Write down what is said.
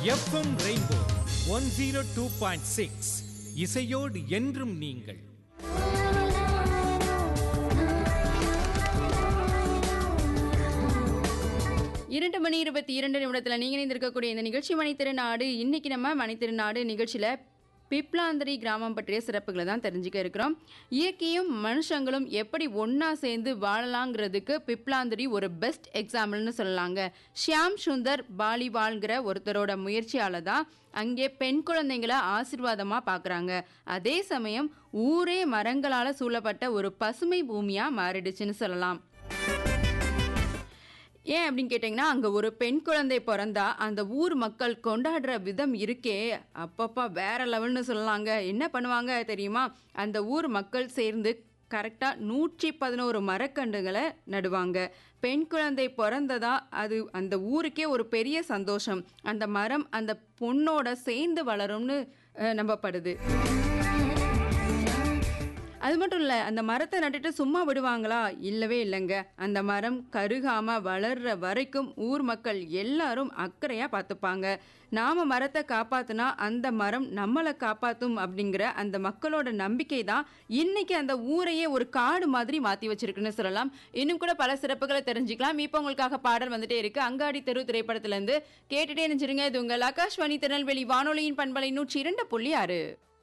FM rainbow one zero two point six இசையோடு என்றும் நீங்கள் இரண்டு மணி இருபத்தி இரண்டு நிமிடத்தில் நீங்கள் இணைந்திருக்கக்கூடிய இந்த நிகழ்ச்சி மணித்திருநாடு இன்னைக்கு நம்ம மணித்திருநாடு நிகழ்ச்சியில் பிப்லாந்திரி கிராமம் பற்றிய சிறப்புகளை தான் தெரிஞ்சுக்க இருக்கிறோம் இயற்கையும் மனுஷங்களும் எப்படி ஒன்றா சேர்ந்து வாழலாங்கிறதுக்கு பிப்லாந்திரி ஒரு பெஸ்ட் எக்ஸாம்பிள்னு சொல்லலாங்க ஷியாம் சுந்தர் பாலிவால்ங்கிற ஒருத்தரோட முயற்சியால தான் அங்கே பெண் குழந்தைங்களை ஆசீர்வாதமாக பார்க்குறாங்க அதே சமயம் ஊரே மரங்களால் சூழப்பட்ட ஒரு பசுமை பூமியாக மாறிடுச்சுன்னு சொல்லலாம் ஏன் அப்படின்னு கேட்டிங்கன்னா அங்கே ஒரு பெண் குழந்தை பிறந்தா அந்த ஊர் மக்கள் கொண்டாடுற விதம் இருக்கே அப்பப்பா வேற லெவல்னு சொல்லலாங்க என்ன பண்ணுவாங்க தெரியுமா அந்த ஊர் மக்கள் சேர்ந்து கரெக்டாக நூற்றி பதினோரு மரக்கன்றுகளை நடுவாங்க பெண் குழந்தை பிறந்ததா அது அந்த ஊருக்கே ஒரு பெரிய சந்தோஷம் அந்த மரம் அந்த பொண்ணோட சேர்ந்து வளரும்னு அஹ், நம்பப்படுது அது மட்டும் இல்லை அந்த மரத்தை நட்டுட்டு சும்மா விடுவாங்களா இல்லவே இல்லைங்க அந்த மரம் கருகாம வளர்ற வரைக்கும் ஊர் மக்கள் எல்லாரும் அக்கறையாக பார்த்துப்பாங்க நாம மரத்தை காப்பாத்துனா அந்த மரம் நம்மளை காப்பாற்றும் அப்படிங்கிற அந்த மக்களோட நம்பிக்கை தான் இன்னைக்கு அந்த ஊரையே ஒரு காடு மாதிரி மாற்றி வச்சிருக்குன்னு சொல்லலாம் இன்னும் கூட பல சிறப்புகளை தெரிஞ்சுக்கலாம் இப்போ உங்களுக்காக பாடல் வந்துட்டே இருக்கு அங்காடி தெரு திரைப்படத்திலேருந்து கேட்டுட்டே நினைச்சிருங்க இது உங்கள் ஆகாஷ்வாணி திருநெல்வேலி வானொலியின் பண்பலை நூற்றி இரண்டு புள்ளி ஆறு